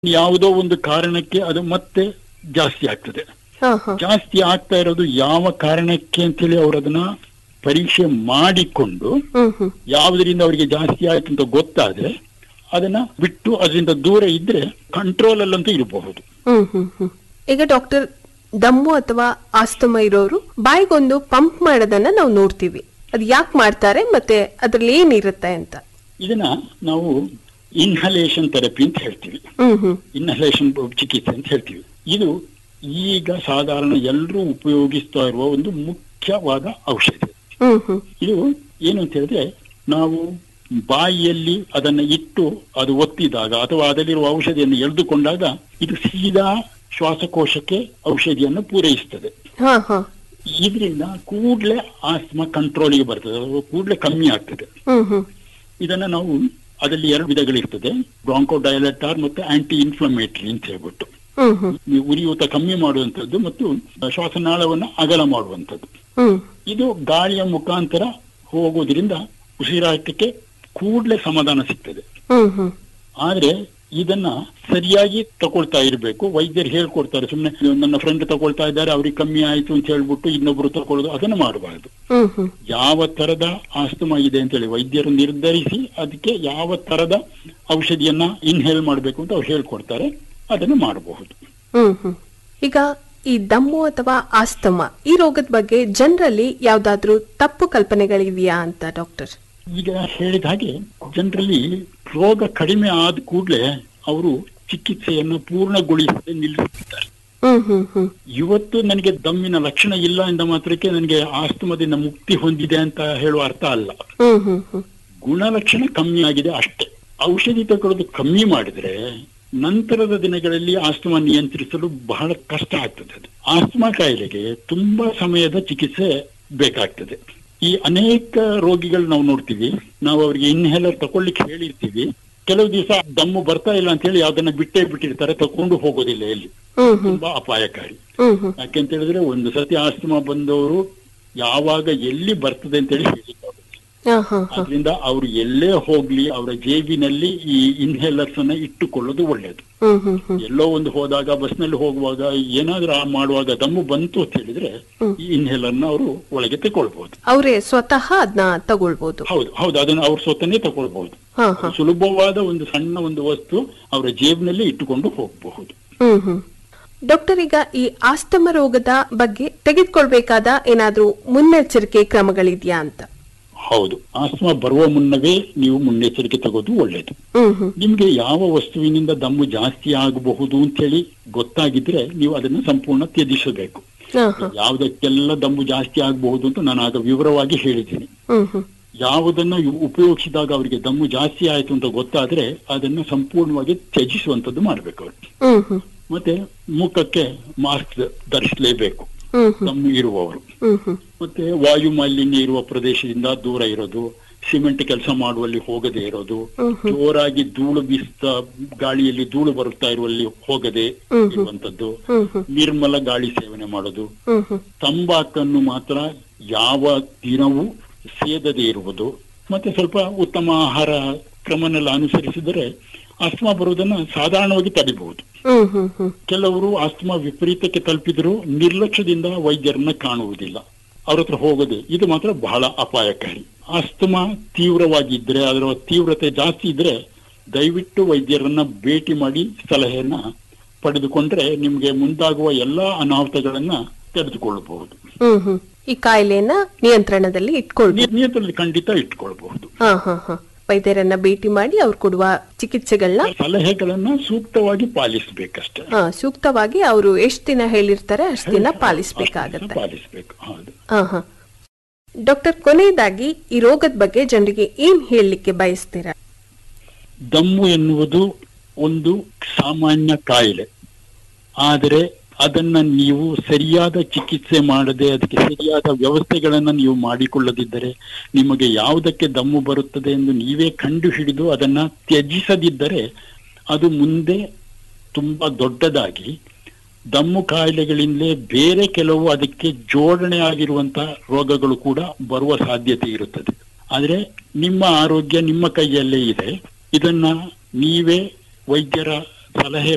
ಯಾವುದೋ ಒಂದು ಕಾರಣಕ್ಕೆ ಅದು ಮತ್ತೆ ಜಾಸ್ತಿ ಆಗ್ತದೆ ಹಾ ಹಾ ಜಾಸ್ತಿ ಆಗ್ತಾ ಇರೋದು ಯಾವ ಕಾರಣಕ್ಕೆ ಅಂತೇಳಿ ಅವ್ರು ಅದನ್ನ ಪರೀಕ್ಷೆ ಮಾಡಿಕೊಂಡು ಹ್ಮ್ ಹ್ಮ್ ಯಾವುದರಿಂದ ಅವರಿಗೆ ಜಾಸ್ತಿ ಆಯ್ತು ಅಂತ ಗೊತ್ತಾದ್ರೆ ಅದನ್ನ ಬಿಟ್ಟು ಅದರಿಂದ ದೂರ ಇದ್ರೆ ಕಂಟ್ರೋಲ್ ಅಲ್ಲಂತೂ ಇರಬಹುದು ಹ್ಮ್ ಹ್ಮ್ ಹ್ಮ್ ಈಗ ಡಾಕ್ಟರ್ ದಮ್ಮು ಅಥವಾ ಆಸ್ತಮ ಇರೋರು ಬಾಯಿಗೊಂದು ಪಂಪ್ ಮಾಡೋದನ್ನ ನಾವು ನೋಡ್ತೀವಿ ಅದು ಯಾಕೆ ಮಾಡ್ತಾರೆ ಮತ್ತೆ ಅದ್ರಲ್ಲಿ ಏನಿರುತ್ತೆ ಅಂತ ಇದನ್ನ ನಾವು ಇನ್ಹಲೇಷನ್ ಥೆರಪಿ ಅಂತ ಹೇಳ್ತೀವಿ ಹ್ಮ್ ಹ್ಮ್ ಇನ್ಹಲೇಷನ್ ಚಿಕಿತ್ಸೆ ಅಂತ ಹೇಳ್ತೀವಿ ಇದು ಈಗ ಸಾಧಾರಣ ಎಲ್ಲರೂ ಉಪಯೋಗಿಸ್ತಾ ಇರುವ ಒಂದು ಮುಖ್ಯವಾದ ಔಷಧಿ ಹ್ಮ್ ಹ್ಮ್ ಇದು ಏನು ಅಂತ ಹೇಳಿದ್ರೆ ನಾವು ಬಾಯಿಯಲ್ಲಿ ಅದನ್ನ ಇಟ್ಟು ಅದು ಒತ್ತಿದಾಗ ಅಥವಾ ಅದರಲ್ಲಿರುವ ಔಷಧಿಯನ್ನು ಎಳೆದುಕೊಂಡಾಗ ಇದು ಸೀದಾ ಶ್ವಾಸಕೋಶಕ್ಕೆ ಔಷಧಿಯನ್ನು ಪೂರೈಸ್ತದೆ ಹಾ ಹಾ ಇದರಿಂದ ಕೂಡ್ಲೆ ಆಸ್ಮ ಕಂಟ್ರೋಲಿಗೆ ಬರ್ತದೆ ಅದು ಕೂಡ್ಲೆ ಕಮ್ಮಿ ಆಗ್ತದೆ ಹ್ಮ್ ಹ್ಮ್ ಇದನ್ನ ನಾವು ಅದರಲ್ಲಿ ಎರಡು ವಿಧಗಳಿರ್ತದೆ ಬ್ರಾಂಕೋ ಡಯಲೆಟಾರ್ ಮತ್ತು ಆಂಟಿ ಇನ್ಫ್ಲಮೇಟರಿ ಅಂತ ಹೇಳ್ಬಿಟ್ಟು ಹ್ಮ್ ಹ್ಮ್ ನೀವು ಉರಿಯೂತ ಕಮ್ಮಿ ಮಾಡುವಂಥದ್ದು ಮತ್ತು ಶ್ವಾಸನಾಳವನ್ನು ಅಗಲ ಮಾಡುವಂಥದ್ದು ಹ್ಮ್ ಇದು ಗಾಳಿಯ ಮುಖಾಂತರ ಹೋಗೋದ್ರಿಂದ ಉಸಿರಾಟಕ್ಕೆ ಕೂಡಲೇ ಸಮಾಧಾನ ಸಿಗ್ತದೆ ಹ್ಮ್ ಹ್ಮ್ ಆದ್ರೆ ಇದನ್ನ ಸರಿಯಾಗಿ ತಗೊಳ್ತಾ ಇರಬೇಕು ವೈದ್ಯರು ಹೇಳ್ಕೊಡ್ತಾರೆ ಸುಮ್ಮನೆ ನನ್ನ ಫ್ರೆಂಡ್ ತಗೊಳ್ತಾ ಇದ್ದಾರೆ ಅವ್ರಿಗೆ ಕಮ್ಮಿ ಆಯ್ತು ಅಂತ ಹೇಳ್ಬಿಟ್ಟು ಇನ್ನೊಬ್ರು ತಗೊಳ್ಳೋದು ಅದನ್ನ ಮಾಡಬಾರ್ದು ಹ್ಮ್ ಹ್ಮ್ ಯಾವ ತರದ ಆಸ್ತಮ ಇದೆ ಅಂತೇಳಿ ವೈದ್ಯರು ನಿರ್ಧರಿಸಿ ಅದಕ್ಕೆ ಯಾವ ತರದ ಔಷಧಿಯನ್ನ ಇನ್ಹೇಲ್ ಮಾಡಬೇಕು ಅಂತ ಅವ್ರು ಹೇಳ್ಕೊಡ್ತಾರೆ ಅದನ್ನು ಮಾಡಬಹುದು ಹ್ಮ್ ಹ್ಮ್ ಈಗ ಈ ದಮ್ಮು ಅಥವಾ ಆಸ್ತಮ ಈ ರೋಗದ ಬಗ್ಗೆ ಜನರಲ್ಲಿ ಯಾವ್ದಾದ್ರೂ ತಪ್ಪು ಕಲ್ಪನೆಗಳಿವೆಯಾ ಅಂತ ಡಾಕ್ಟರ್ ಈಗ ಹೇಳಿದ ಹಾಗೆ ಜನರಲ್ಲಿ ರೋಗ ಕಡಿಮೆ ಆದ ಕೂಡಲೇ ಅವರು ಚಿಕಿತ್ಸೆಯನ್ನು ಪೂರ್ಣಗೊಳಿಸದೆ ನಿಲ್ಲಿಸುತ್ತಾರೆ ಹ್ಮ್ ಹ್ಮ್ ಹ್ಮ್ ಇವತ್ತು ನನಗೆ ದಮ್ಮಿನ ಲಕ್ಷಣ ಇಲ್ಲ ಎಂದ ಮಾತ್ರಕ್ಕೆ ನನಗೆ ಆಸ್ತಮದಿಂದ ಮುಕ್ತಿ ಹೊಂದಿದೆ ಅಂತ ಹೇಳುವ ಅರ್ಥ ಅಲ್ಲ ಹ್ಮ್ ಹ್ಮ್ ಹ್ಮ್ ಗುಣಲಕ್ಷಣ ಕಮ್ಮಿ ಆಗಿದೆ ಅಷ್ಟೇ ಔಷಧಿ ತಗೊಳ್ಳೋದು ಕಮ್ಮಿ ಮಾಡಿದ್ರೆ ನಂತರದ ದಿನಗಳಲ್ಲಿ ಆಸ್ತಮ ನಿಯಂತ್ರಿಸಲು ಬಹಳ ಕಷ್ಟ ಆಗ್ತದೆ ಅದು ಆಸ್ತಮಾ ಕಾಯಿಲೆಗೆ ತುಂಬಾ ಸಮಯದ ಚಿಕಿತ್ಸೆ ಬೇಕಾಗ್ತದೆ ಈ ಅನೇಕ ರೋಗಿಗಳು ನಾವು ನೋಡ್ತೀವಿ ನಾವು ಅವರಿಗೆ ಇನ್ಹೇಲರ್ ತಗೊಳ್ಳಿಕ್ಕೆ ಹೇಳಿರ್ತೀವಿ ಕೆಲವು ದಿವಸ ದಮ್ಮು ಬರ್ತಾ ಇಲ್ಲ ಅಂತ ಹೇಳಿ ಅದನ್ನ ಬಿಟ್ಟೇ ಬಿಟ್ಟಿರ್ತಾರೆ ತಕೊಂಡು ಹೋಗೋದಿಲ್ಲ ಎಲ್ಲಿ ಹ್ಮ್ ಹ್ಮ್ ತುಂಬಾ ಅಪಾಯಕಾರಿ ಹ್ಮ್ ಹ್ಮ್ ಯಾಕೆಂತ ಹೇಳಿದ್ರೆ ಒಂದು ಸತಿ ಆಸ್ತಮಾ ಬಂದವರು ಯಾವಾಗ ಎಲ್ಲಿ ಬರ್ತದೆ ಅಂತ ಹೇಳಿ ಹೇಳಿಕ್ಕಾಗುತ್ತೆ ಹಾ ಹಾ ಹಾ ಅದರಿಂದ ಅವರು ಎಲ್ಲೇ ಹೋಗ್ಲಿ ಅವರ ಜೇಬಿನಲ್ಲಿ ಈ ಇನ್ಹೇಲರ್ಸ್ ಅನ್ನ ಇಟ್ಟುಕೊಳ್ಳೋದು ಒಳ್ಳೇದು ಹ್ಮ್ ಹ್ಮ್ ಹ್ಮ್ ಎಲ್ಲೋ ಒಂದು ಹೋದಾಗ ಬಸ್ನಲ್ಲಿ ಹೋಗುವಾಗ ಏನಾದ್ರೂ ಆ ಮಾಡುವಾಗ ದಮ್ಮು ಬಂತು ಅಂತ ಹೇಳಿದ್ರೆ ಹ್ಮ್. ಈ ಇನ್ಹೇಲರ್ ನ ಅವರು ಒಳಗೆ ತಗೊಳ್ಬಹುದು ಅವರೇ ಸ್ವತಃ ಅದನ್ನ ತಗೊಳ್ಬೋದು ಹೌದು ಹೌದು ಅದನ್ನ ಅವ್ರ ಸ್ವತಃನೇ ತಗೊಳ್ಬಹುದು ಹಾ ಹಾ ಸುಲಭವಾದ ಒಂದು ಸಣ್ಣ ಒಂದು ವಸ್ತು ಅವರ ಜೇಬಿನಲ್ಲಿ ಇಟ್ಟುಕೊಂಡು ಹೋಗಬಹುದು ಹ್ಮ್ ಹ್ಮ್ ಡಾಕ್ಟರ್ ಈಗ ಈ ಆಸ್ತಮ ರೋಗದ ಬಗ್ಗೆ ತೆಗೆದುಕೊಳ್ಬೇಕಾದ ಏನಾದ್ರೂ ಮುನ್ನೆಚ್ಚರಿಕೆ ಕ್ರಮಗಳಿದ್ಯಾ ಅಂತ ಹೌದು ಆಸ್ತಮಾ ಬರುವ ಮುನ್ನವೇ ನೀವು ಮುನ್ನೆಚ್ಚರಿಕೆ ತಗೋದು ಒಳ್ಳೇದು ಹ್ಮ್ ಹ್ಮ್ ನಿಮ್ಗೆ ಯಾವ ವಸ್ತುವಿನಿಂದ ದಮ್ಮು ಜಾಸ್ತಿ ಆಗಬಹುದು ಅಂತೇಳಿ ಗೊತ್ತಾಗಿದ್ರೆ ನೀವು ಅದನ್ನ ಸಂಪೂರ್ಣ ತ್ಯಜಿಸಬೇಕು ಹಾ ಹಾ ಯಾವುದಕ್ಕೆಲ್ಲ ದಮ್ಮು ಜಾಸ್ತಿ ಆಗಬಹುದು ಅಂತ ನಾನು ಆಗ ವಿವರವಾಗಿ ಹೇಳಿದ್ದೀನಿ ಹ್ಮ್ ಹ್ಮ್ ಯಾವುದನ್ನ ಇವ್ ಉಪಯೋಗಿಸಿದಾಗ ಅವರಿಗೆ ದಮ್ಮು ಜಾಸ್ತಿ ಆಯ್ತು ಅಂತ ಗೊತ್ತಾದ್ರೆ ಅದನ್ನ ಸಂಪೂರ್ಣವಾಗಿ ತ್ಯಜಿಸುವಂತದ್ದು ಮಾಡ್ಬೇಕು ಅವರು ಹ್ಮ್ ಹ್ಮ್ ಮತ್ತೆ ಮುಖಕ್ಕೆ ಮಾಸ್ಕ್ ಧರಿಸಲೇಬೇಕು ಹ್ಮ್ ಹ್ಮ್ ದಮ್ಮು ಇರುವವರು ಹ್ಮ್ ಹ್ಮ್ ಮತ್ತೆ ವಾಯು ಮಾಲಿನ್ಯ ಇರುವ ಪ್ರದೇಶದಿಂದ ದೂರ ಇರೋದು ಸಿಮೆಂಟ್ ಕೆಲಸ ಮಾಡುವಲ್ಲಿ ಹೋಗದೆ ಇರೋದು ಹ್ಮ್ ಹ್ಮ್. ಜೋರಾಗಿ ಧೂಳು ಬೀಸ್ತಾ ಗಾಳಿಯಲ್ಲಿ ಧೂಳು ಬರುತ್ತಾ ಇರುವಲ್ಲಿ ಹೋಗದೆ ಹ್ಮ್ ಹ್ಮ್. ಇರುವಂತದ್ದು ಹ್ಮ್ ಹ್ಮ್ ನಿರ್ಮಲ ಗಾಳಿ ಸೇವನೆ ಮಾಡೋದು ಹ್ಮ್ ಹ್ಮ್ ತಂಬಾಕನ್ನು ಮಾತ್ರ ಯಾವ ದಿನವೂ ಸೇದದೆ ಇರುವುದು ಮತ್ತೆ ಸ್ವಲ್ಪ ಉತ್ತಮ ಆಹಾರ ಕ್ರಮನೆಲ್ಲ ಅನುಸರಿಸಿದರೆ ಆಸ್ತಮಾ ಬರುವುದನ್ನ ಸಾಧಾರಣವಾಗಿ ತಡಿಬಹುದು ಹ್ಮ್ ಹ್ಮ್ ಹ್ಮ್ ಕೆಲವರು ಆಸ್ತಮಾ ವಿಪರೀತಕ್ಕೆ ತಲುಪಿದರೂ ನಿರ್ಲಕ್ಷ್ಯದಿಂದ ವೈದ್ಯರನ್ನ ಕಾಣುವುದಿಲ್ಲ ಅವ್ರ ಹತ್ರ ಹೋಗದೆ ಇದು ಮಾತ್ರ ಬಹಳ ಅಪಾಯಕಾರಿ ಆಸ್ತಮಾ ತೀವ್ರವಾಗಿದ್ರೆ ಅದರ ತೀವ್ರತೆ ಜಾಸ್ತಿ ಇದ್ರೆ ದಯವಿಟ್ಟು ವೈದ್ಯರನ್ನ ಭೇಟಿ ಮಾಡಿ ಸಲಹೆಯನ್ನ ಪಡೆದುಕೊಂಡ್ರೆ ನಿಮ್ಗೆ ಮುಂದಾಗುವ ಎಲ್ಲಾ ಅನಾಹುತಗಳನ್ನ ತಡೆದುಕೊಳ್ಳಬಹುದು ಹ್ಮ್ ಹ್ಮ್ ಈ ಕಾಯಿಲೆಯನ್ನ ನಿಯಂತ್ರಣದಲ್ಲಿ ಇಟ್ಕೊಳ್ಬೇಕು ನಿ- ನಿಯಂತ್ರಣದಲ್ಲಿ ಖಂಡಿತ ಇಟ್ಕೊಳ್ಬಹುದು ಹಾ ಹಾ ಹಾ ವೈದ್ಯರನ್ನ ಭೇಟಿ ಮಾಡಿ ಅವ್ರು ಕೊಡುವ ಚಿಕಿತ್ಸೆಗಳನ್ನ ಸಲಹೆಗಳನ್ನ ಸೂಕ್ತವಾಗಿ ಪಾಲಿಸಬೇಕಷ್ಟೇ ಹಾ ಸೂಕ್ತವಾಗಿ ಅವರು ಎಷ್ಟ್ ದಿನ ಹೇಳಿರ್ತಾರೆ ಅಷ್ಟ್ ದಿನ ಪಾಲಿಸ್ಬೇಕಾಗತ್ತೆ ಪಾಲಿಸಬೇಕು ಹೌದು ಹಾ ಹಾ ಡಾಕ್ಟರ್ ಕೊನೆಯದಾಗಿ ಈ ರೋಗದ ಬಗ್ಗೆ ಜನರಿಗೆ ಏನ್ ಹೇಳಲಿಕ್ಕೆ ಬಯಸ್ತೀರಾ ದಮ್ಮು ಎನ್ನುವುದು ಒಂದು ಸಾಮಾನ್ಯ ಕಾಯಿಲೆ ಆದರೆ ಅದನ್ನ ನೀವು ಸರಿಯಾದ ಚಿಕಿತ್ಸೆ ಮಾಡದೆ ಅದಕ್ಕೆ ಸರಿಯಾದ ವ್ಯವಸ್ಥೆಗಳನ್ನ ನೀವು ಮಾಡಿಕೊಳ್ಳದಿದ್ದರೆ ನಿಮಗೆ ಯಾವುದಕ್ಕೆ ದಮ್ಮು ಬರುತ್ತದೆ ಎಂದು ನೀವೇ ಕಂಡು ಹಿಡಿದು ಅದನ್ನ ತ್ಯಜಿಸದಿದ್ದರೆ ಅದು ಮುಂದೆ ತುಂಬಾ ದೊಡ್ಡದಾಗಿ ದಮ್ಮು ಕಾಯಿಲೆಗಳಿಂದಲೇ ಬೇರೆ ಕೆಲವು ಅದಕ್ಕೆ ಜೋಡಣೆ ಆಗಿರುವಂತಹ ರೋಗಗಳು ಕೂಡ ಬರುವ ಸಾಧ್ಯತೆ ಇರುತ್ತದೆ ಆದರೆ ನಿಮ್ಮ ಆರೋಗ್ಯ ನಿಮ್ಮ ಕೈಯಲ್ಲೇ ಇದೆ ಇದನ್ನ ನೀವೇ ವೈದ್ಯರ ಸಲಹೆ